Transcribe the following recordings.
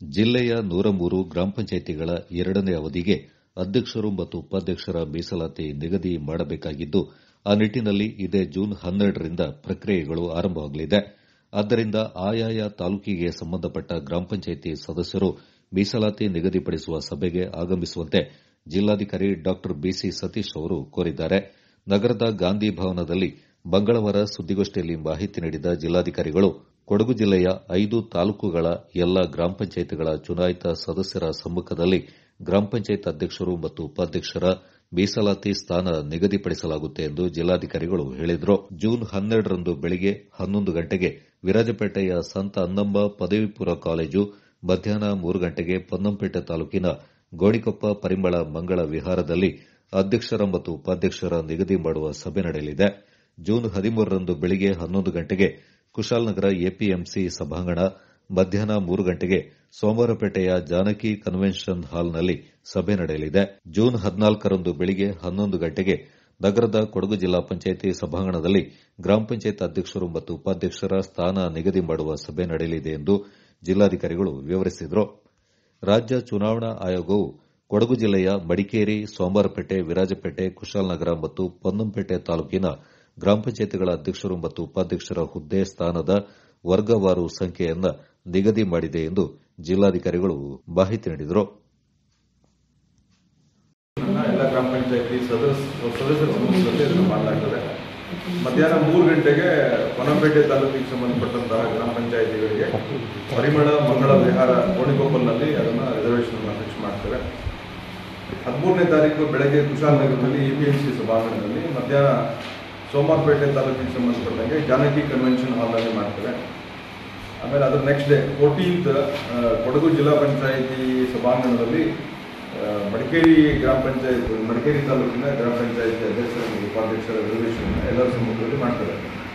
ಜಿಲ್ಲೆಯ ನೂರ ಮೂರು ಗ್ರಾಮ ಪಂಚಾಯಿತಿಗಳ ಎರಡನೇ ಅವಧಿಗೆ ಅಧ್ಯಕ್ಷರು ಮತ್ತು ಉಪಾಧ್ಯಕ್ಷರ ಮೀಸಲಾತಿ ನಿಗದಿ ಮಾಡಬೇಕಾಗಿದ್ದು ಆ ನಿಟ್ಟನಲ್ಲಿ ಇದೇ ಜೂನ್ ಹನ್ನೆರಡರಿಂದ ಪ್ರಕ್ರಿಯೆಗಳು ಆರಂಭವಾಗಲಿದೆ ಆದ್ದರಿಂದ ಆಯಾಯ ತಾಲೂಕಿಗೆ ಸಂಬಂಧಪಟ್ಟ ಗ್ರಾಮ ಪಂಚಾಯಿತಿ ಸದಸ್ಯರು ಮೀಸಲಾತಿ ನಿಗದಿಪಡಿಸುವ ಸಭೆಗೆ ಆಗಮಿಸುವಂತೆ ಜಿಲ್ಲಾಧಿಕಾರಿ ಡಾ ಬಿಸಿ ಸತೀಶ್ ಅವರು ಕೋರಿದ್ದಾರೆ ನಗರದ ಗಾಂಧಿ ಭವನದಲ್ಲಿ ಮಂಗಳವಾರ ಸುದ್ದಿಗೋಷ್ಠಿಯಲ್ಲಿ ಮಾಹಿತಿ ನೀಡಿದ ಜಿಲ್ಲಾಧಿಕಾರಿಗಳು ಕೊಡಗು ಜಿಲ್ಲೆಯ ಐದು ತಾಲೂಕುಗಳ ಎಲ್ಲಾ ಗ್ರಾಮ ಪಂಚಾಯಿತಿಗಳ ಚುನಾಯಿತ ಸದಸ್ಯರ ಸಮ್ಮುಖದಲ್ಲಿ ಗ್ರಾಮ ಪಂಚಾಯತ್ ಅಧ್ಯಕ್ಷರು ಮತ್ತು ಉಪಾಧ್ಯಕ್ಷರ ಮೀಸಲಾತಿ ಸ್ಥಾನ ನಿಗದಿಪಡಿಸಲಾಗುತ್ತೆ ಎಂದು ಜಿಲ್ಲಾಧಿಕಾರಿಗಳು ಹೇಳಿದರು ಜೂನ್ ಹನ್ನೆರಡರಂದು ಬೆಳಗ್ಗೆ ಹನ್ನೊಂದು ಗಂಟೆಗೆ ವಿರಾಜಪೇಟೆಯ ಸಂತ ಅನ್ನಮ್ಮ ಪದವಿ ಪೂರ್ವ ಕಾಲೇಜು ಮಧ್ಯಾಹ್ನ ಮೂರು ಗಂಟೆಗೆ ಪೊನ್ನಂಪೇಟೆ ತಾಲೂಕಿನ ಗೋಣಿಕೊಪ್ಪ ಪರಿಮಳ ಮಂಗಳ ವಿಹಾರದಲ್ಲಿ ಅಧ್ಯಕ್ಷರ ಮತ್ತು ಉಪಾಧ್ಯಕ್ಷರ ನಿಗದಿ ಮಾಡುವ ಸಭೆ ನಡೆಯಲಿದೆ ಜೂನ್ ಹದಿಮೂರರಂದು ಬೆಳಗ್ಗೆ ಹನ್ನೊಂದು ಗಂಟೆಗೆ ಕುಶಾಲನಗರ ಎಪಿಎಂಸಿ ಸಭಾಂಗಣ ಮಧ್ಯಾಹ್ನ ಮೂರು ಗಂಟೆಗೆ ಸೋಮವಾರಪೇಟೆಯ ಜಾನಕಿ ಕನ್ವೆನ್ಷನ್ ಹಾಲ್ನಲ್ಲಿ ಸಭೆ ನಡೆಯಲಿದೆ ಜೂನ್ ಹದಿನಾಲ್ಕರಂದು ಬೆಳಗ್ಗೆ ಹನ್ನೊಂದು ಗಂಟೆಗೆ ನಗರದ ಕೊಡಗು ಜಿಲ್ಲಾ ಪಂಚಾಯಿತಿ ಸಭಾಂಗಣದಲ್ಲಿ ಗ್ರಾಮ ಪಂಚಾಯತ್ ಅಧ್ಯಕ್ಷರು ಮತ್ತು ಉಪಾಧ್ಯಕ್ಷರ ಸ್ಥಾನ ನಿಗದಿ ಮಾಡುವ ಸಭೆ ನಡೆಯಲಿದೆ ಎಂದು ಜಿಲ್ಲಾಧಿಕಾರಿಗಳು ವಿವರಿಸಿದರು ರಾಜ್ಯ ಚುನಾವಣಾ ಆಯೋಗವು ಕೊಡಗು ಜಿಲ್ಲೆಯ ಮಡಿಕೇರಿ ಸೋಮವಾರಪೇಟೆ ವಿರಾಜಪೇಟೆ ಕುಶಾಲನಗರ ಮತ್ತು ಪೊನ್ನಂಪೇಟೆ ತಾಲೂಕಿನ ಗ್ರಾಮ ಪಂಚಾಯಿತಿಗಳ ಅಧ್ಯಕ್ಷರು ಮತ್ತು ಉಪಾಧ್ಯಕ್ಷರ ಹುದ್ದೆ ಸ್ಥಾನದ ವರ್ಗವಾರು ಸಂಖ್ಯೆಯನ್ನು ನಿಗದಿ ಮಾಡಿದೆ ಎಂದು ಜಿಲ್ಲಾಧಿಕಾರಿಗಳು ಮಾಹಿತಿ ನೀಡಿದರು ಎಲ್ಲ ಗ್ರಾಮ ಪಂಚಾಯತಿ ಸದಸ್ಯ ಸದಸ್ಯರ ಸಮ್ಮುಖದಲ್ಲಿ ಇದನ್ನು ಮಾಡಲಾಗ್ತದೆ ಮಧ್ಯಾಹ್ನ ಮೂರು ಗಂಟೆಗೆ ಹೊನಪೇಟೆ ತಾಲೂಕಿಗೆ ಸಂಬಂಧಪಟ್ಟಂತಹ ಗ್ರಾಮ ಪಂಚಾಯತಿಗಳಿಗೆ ಪರಿಮಳ ಮಂಗಳ ವಿಹಾರ ಗೋಣಿಕೊಪ್ಪಲ್ನಲ್ಲಿ ಅದನ್ನು ರಿಸರ್ವೇಷನ್ ಫಿಕ್ಸ್ ಮಾಡ್ತೇವೆ ಹದಿಮೂರನೇ ತಾರೀಕು ಬೆಳಗ್ಗೆ ಕುಶಾಲನಗರದಲ್ಲಿ ಎಪಿಎಂಸಿ ಸಭಾಂಗಣದಲ್ಲಿ ಮಧ್ಯಾಹ್ನ ಸೋಮವಾರಪೇಟೆ ತಾಲೂಕಿಗೆ ಸಂಬಂಧಪಟ್ಟಂಗೆ ಜಾನಕಿ ಕನ್ವೆನ್ಷನ್ ಹಾಲ್ನಲ್ಲಿ ಮಾಡ್ತೇವೆ ಆಮೇಲೆ ಅದ್ರ ನೆಕ್ಸ್ಟ್ ಡೇ ಫೋರ್ಟೀನ್ತ್ ಕೊಡಗು ಜಿಲ್ಲಾ ಪಂಚಾಯಿತಿ ಸಭಾಂಗಣದಲ್ಲಿ ಆ, ಮಡಿಕೇರಿ ಗ್ರಾಮ ಪಂಚಾಯತ್ ಮಡಿಕೇರಿ ತಾಲೂಕಿನ ಗ್ರಾಮ ಪಂಚಾಯತಿ ಅಧ್ಯಕ್ಷರ ಮತ್ತು ಉಪಾಧ್ಯಕ್ಷರ ರಿಸರ್ವೇಷನ್ ಎಲ್ಲರ ಸಮ್ಮುಖದಲ್ಲಿ ಮಾಡ್ತಾರೆ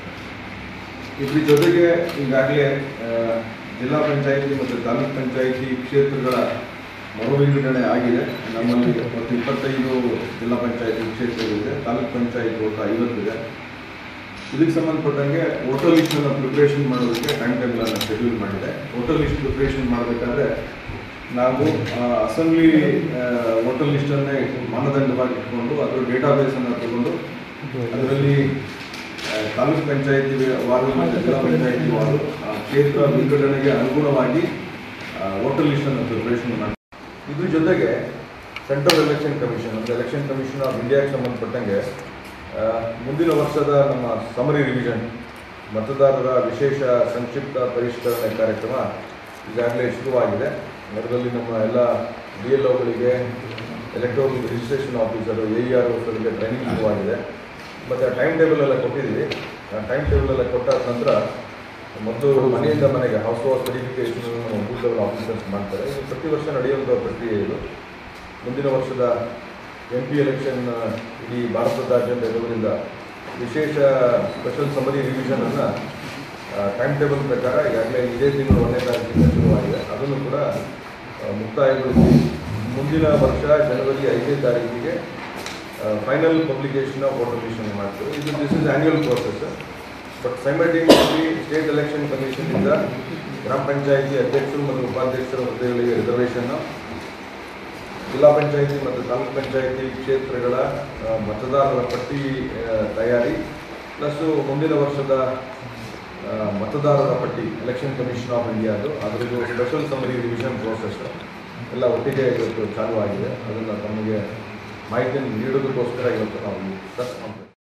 ಇದ್ರ ಜೊತೆಗೆ ಈಗಾಗಲೇ ಆ, ಜಿಲ್ಲಾ ಪಂಚಾಯಿತಿ ಮತ್ತು ತಾಲೂಕ್ ಪಂಚಾಯಿತಿ ಕ್ಷೇತ್ರಗಳ ಮರುವಿಂಗಡಣೆ ಆಗಿದೆ ನಮ್ಮಲ್ಲಿ ಒಟ್ಟು ಇಪ್ಪತ್ತೈದು ಜಿಲ್ಲಾ ಪಂಚಾಯಿತಿ ಕ್ಷೇತ್ರಗಳಿದೆ ತಾಲೂಕ್ ಪಂಚಾಯತ್ ಒಟ್ಟು ಐವತ್ತಿದೆ ಇದಕ್ಕೆ ಸಂಬಂಧಪಟ್ಟಂಗೆ ವೋಟರ್ ಲಿಸ್ಟ್ ಅನ್ನು ಪ್ರಿಪರೇಷನ್ ಮಾಡೋದಕ್ಕೆ ಟೈಮ್ ಟೇಬಲ್ ಅನ್ನು ಶೆಡ್ಯೂಲ್ ಮಾಡಿದೆ ವೋಟರ್ ಲಿಸ್ಟ್ ಪ್ರಿಪರೇಷನ್ ಮಾಡಬೇಕಾದ್ರೆ ನಾವು ಅಸೆಂಬ್ಲಿ ವೋಟರ್ ಲಿಸ್ಟ್ ಅನ್ನೇ ಮಾನದಂಡವಾಗಿ ಇಟ್ಕೊಂಡು ಅದರ ಡೇಟಾಬೇಸ್ ಅನ್ನು ತಗೊಂಡು ಅದರಲ್ಲಿ ಆ, ತಾಲೂಕ್ ಪಂಚಾಯತಿ ವಾರು ಮತ್ತು ಜಿಲ್ಲಾ ಪಂಚಾಯತಿ ವಾರು ಆ, ಕ್ಷೇತ್ರ ವಿಂಗಡಣೆಗೆ ಅನುಗುಣವಾಗಿ ವೋಟರ್ ಲಿಸ್ಟ್ ಅನ್ನು ಪ್ರಿಪರೇಷನ್ ಮಾಡಿ ಇದ್ರ ಜೊತೆಗೆ ಸೆಂಟ್ರಲ್ ಎಲೆಕ್ಷನ್ ಕಮಿಷನ್ ಅಂದರೆ ಎಲೆಕ್ಷನ್ ಕಮಿಷನ್ ಆಫ್ ಇಂಡಿಯಾಗೆ ಸಂಬಂಧಪಟ್ಟಂಗೆ ಆ, ಮುಂದಿನ ವರ್ಷದ ನಮ್ಮ ಸಮರಿ ರಿವಿಷನ್ ಮತದಾರರ ವಿಶೇಷ ಸಂಕ್ಷಿಪ್ತ ಪರಿಷ್ಕರಣೆ ಕಾರ್ಯಕ್ರಮ ಈಗಾಗಲೇ ಶುರುವಾಗಿದೆ ಅದರಲ್ಲಿ ನಮ್ಮ ಎಲ್ಲ ಡಿ ಎಲ್ ಒಗಳಿಗೆ electoral registration officer A E R ಓಸರಿಗೆ ಟ್ರೈನಿಂಗ್ ಶುರುವಾಗಿದೆ ಮತ್ತು ಟೈಮ್ ಟೇಬಲ್ ಎಲ್ಲ ಕೊಟ್ಟಿದ್ದೀವಿ ಆ ಟೈಮ್ ಟೇಬಲ್ ಎಲ್ಲ ಕೊಟ್ಟಾದ ನಂತರ ಮತ್ತು ಮನೆಯಿಂದ ಮನೆಗೆ house house verification booth level officers ಮಾಡ್ತಾರೆ ಇದು ಪ್ರತಿ ವರ್ಷ ನಡೆಯುವಂಥ ಪ್ರಕ್ರಿಯೆ ಇದು ಮುಂದಿನ ವರ್ಷದ ಎಂ ಪಿ ಎಲೆಕ್ಷನ್ ಇಡೀ ಭಾರತದಾದ್ಯಂತ ಇರುವುದರಿಂದ ವಿಶೇಷ ಸ್ಪೆಷಲ್ ಸಮರಿ ರಿವಿಷನನ್ನು ಟೈಮ್ ಟೇಬಲ್ ಪ್ರಕಾರ ಈಗಾಗಲೇ ಇದೇ ತಿಂಗಳು ಒಂದನೇ ತಾರೀಕಿಂದ ಶುರುವಾಗಿದೆ ಅದನ್ನು ಕೂಡ ಆ, ಮುಕ್ತಾಯಗೊಳಿಸಿ ಮುಂದಿನ ವರ್ಷ ಜನವರಿ ಐದನೇ ತಾರೀಕಿಗೆ final publication of voter list ಅನ್ನು ಮಾಡ್ತೇವೆ ಇದು this is annual process but simultaneously state election ಕಮಿಷನ್ನಿಂದ ಗ್ರಾಮ ಪಂಚಾಯಿತಿ ಅಧ್ಯಕ್ಷರು ಮತ್ತು ಉಪಾಧ್ಯಕ್ಷರ ಹುದ್ದೆಗಳಿಗೆ ರಿಸರ್ವೇಷನ್ನು ಜಿಲ್ಲಾ ಪಂಚಾಯಿತಿ ಮತ್ತು ತಾಲೂಕ್ ಪಂಚಾಯಿತಿ ಕ್ಷೇತ್ರಗಳ ಆ, ಮತದಾರರ ಪಟ್ಟಿ ಆ, ತಯಾರಿ ಪ್ಲಸ್ಸು ಮುಂದಿನ ವರ್ಷದ ಆ, ಮತದಾರರ ಪಟ್ಟಿ ಎಲೆಕ್ಷನ್ ಕಮಿಷನ್ ಆಫ್ ಇಂಡಿಯಾದು ಅದರದ್ದು ಸ್ಪೆಷಲ್ ಸಮರಿ ರಿವಿಷನ್ ಪ್ರೋಸೆಸ್ ಎಲ್ಲ ಒಟ್ಟಿಗೆ ಇವತ್ತು ಚಾಲೂ ಆಗಿದೆ ಅದನ್ನು ತಮಗೆ ಮಾಹಿತಿಯನ್ನು ನೀಡೋದಕ್ಕೋಸ್ಕರ ಇವತ್ತು ನಾವು ಪ್ರೆಸ್ ಕಾನ್ಫರೆನ್ಸ್